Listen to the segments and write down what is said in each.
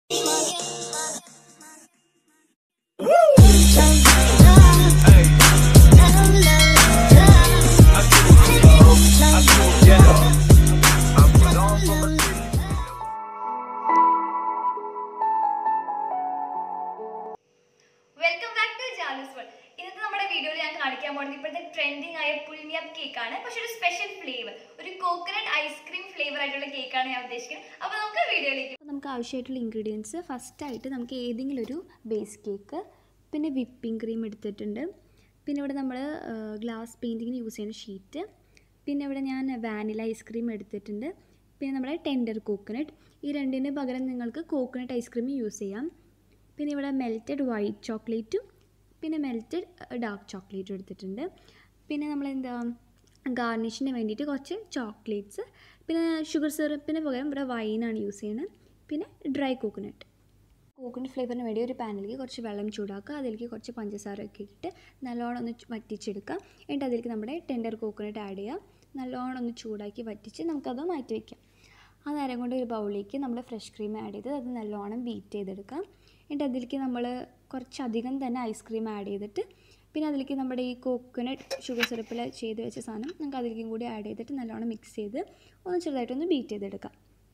welcome back to Jaloos world ഇന്നത്തെ നമ്മുടെ വീഡിയോയിൽ ഞാൻ കാണിക്കാൻ പോകുന്നത് ഇപ്പോഴത്തെ ട്രെൻഡിങ് ആയ പുൽമിയപ്പ് കേക്ക് ആണ് പക്ഷെ ഒരു സ്പെഷ്യൽ ഫ്ലേവർ ഒരു കോക്കനട്ട് ഐസ്ക്രീം ഫ്ലേവർ ആയിട്ടുള്ള കേക്കാണ് ഞാൻ ഉദ്ദേശിക്കുന്നത് അപ്പോൾ നമുക്ക് വീഡിയോയിലേക്ക് അപ്പോൾ നമുക്ക് ആവശ്യമായിട്ടുള്ള ഇൻഗ്രീഡിയൻസ് ഫസ്റ്റായിട്ട് നമുക്ക് ഏതെങ്കിലും ഒരു ബേസ് കേക്ക് പിന്നെ വിപ്പിംഗ് ക്രീം എടുത്തിട്ടുണ്ട് പിന്നെ ഇവിടെ നമ്മൾ ഗ്ലാസ് പെയിൻറ്റിങ്ങിന് യൂസ് ചെയ്യുന്ന ഷീറ്റ് പിന്നെ ഇവിടെ ഞാൻ വാനില ഐസ്ക്രീം എടുത്തിട്ടുണ്ട് പിന്നെ നമ്മുടെ ടെൻഡർ കോക്കനട്ട് ഈ രണ്ടിന് പകരം നിങ്ങൾക്ക് കോക്കനട്ട് ഐസ്ക്രീം യൂസ് ചെയ്യാം പിന്നെ ഇവിടെ മെൽറ്റഡ് വൈറ്റ് ചോക്ലേറ്റും പിന്നെ മെൽറ്റഡ് ഡാർക്ക് ചോക്ലേറ്റും എടുത്തിട്ടുണ്ട് പിന്നെ നമ്മൾ എന്താ ഗാർണിഷിന് വേണ്ടിയിട്ട് കുറച്ച് ചോക്ലേറ്റ്സ് പിന്നെ ഷുഗർ സിറപ്പിന് പകരം ഇവിടെ വൈനാണ് യൂസ് ചെയ്യുന്നത് പിന്നെ ഡ്രൈ കോക്കനട്ട് കോക്കനട്ട് ഫ്ലേവറിന് വേണ്ടി ഒരു പാനിലേക്ക് കുറച്ച് വെള്ളം ചൂടാക്കുക അതിലേക്ക് കുറച്ച് പഞ്ചസാര ഒക്കെ ഇട്ട് നല്ലോണം ഒന്ന് ചു- വറ്റിച്ചെടുക്കുക എന്നിട്ട് അതിലേക്ക് നമ്മുടെ ടെൻഡർ കോക്കനട്ട് ആഡ് ചെയ്യുക നല്ലോണം ഒന്ന് ചൂടാക്കി വറ്റിച്ച് നമുക്കത് മാറ്റി വയ്ക്കാം ആ നേരം കൊണ്ട് ഒരു ബൗളിലേക്ക് നമ്മൾ ഫ്രഷ് ക്രീം ആഡ് ചെയ്ത് അത് നല്ലോണം ബീറ്റ് ചെയ്തെടുക്കാം എന്നിട്ട് അതിലേക്ക് നമ്മൾ കുറച്ചധികം തന്നെ ഐസ്ക്രീം ആഡ് ചെയ്തിട്ട് പിന്നെ അതിലേക്ക് നമ്മുടെ ഈ കോക്കനട്ട് ഷുഗർ സിറപ്പിൽ ചെയ്ത് വെച്ച സാധനം നമുക്ക് അതിലേക്കും കൂടി ആഡ് ചെയ്തിട്ട് നല്ലോണം മിക്സ് ചെയ്ത് ഒന്ന് ചെറുതായിട്ടൊന്ന് ബീറ്റ് ചെയ്തെടുക്കാം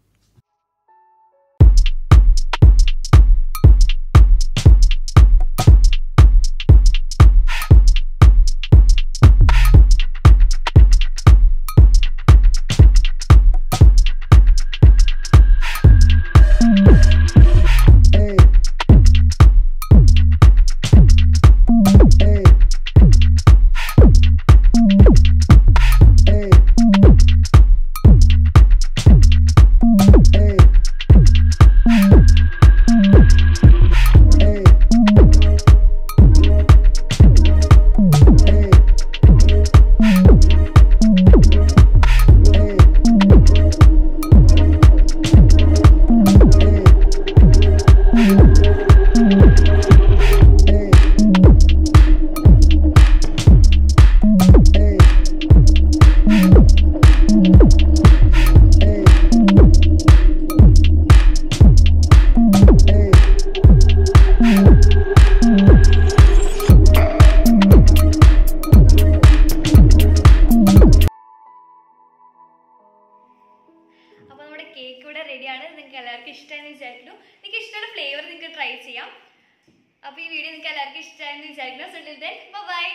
അപ്പോൾ നമ്മുടെ കേക്ക് ഇവിടെ റെഡിയാണ് നിങ്ങൾക്ക് എല്ലാവർക്കും ഇഷ്ടമായെന്ന് വിചാരിക്കുന്നു നിങ്ങൾക്ക് ഇഷ്ടമുള്ള ഫ്ലേവർ നിങ്ങൾക്ക് ട്രൈ ചെയ്യാം അപ്പോൾ ഈ വീഡിയോ നിങ്ങൾക്ക് എല്ലാവർക്കും ഇഷ്ടമായെന്ന് വിചാരിക്കുന്നു so till then bye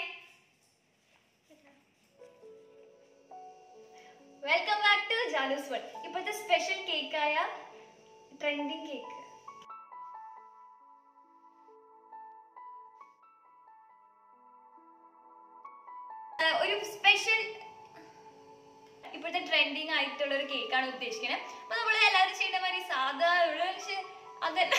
welcome back to Jaloos world ഇപ്പോഴത്തെ സ്പെഷ്യൽ കേക്കായ ട്രെൻഡിങ് കേക്ക് ഒരു സ്പെഷ്യൽ ഇപ്പോഴത്തെ ട്രെൻഡിങ് ആയിട്ടുള്ള ഒരു കേക്കാണ് ഉദ്ദേശിക്കുന്നത് അപ്പൊ നമ്മൾ എല്ലാവരും ചെയ്യുന്ന മാതിരി സാധാ ഒരു പക്ഷെ അതല്ല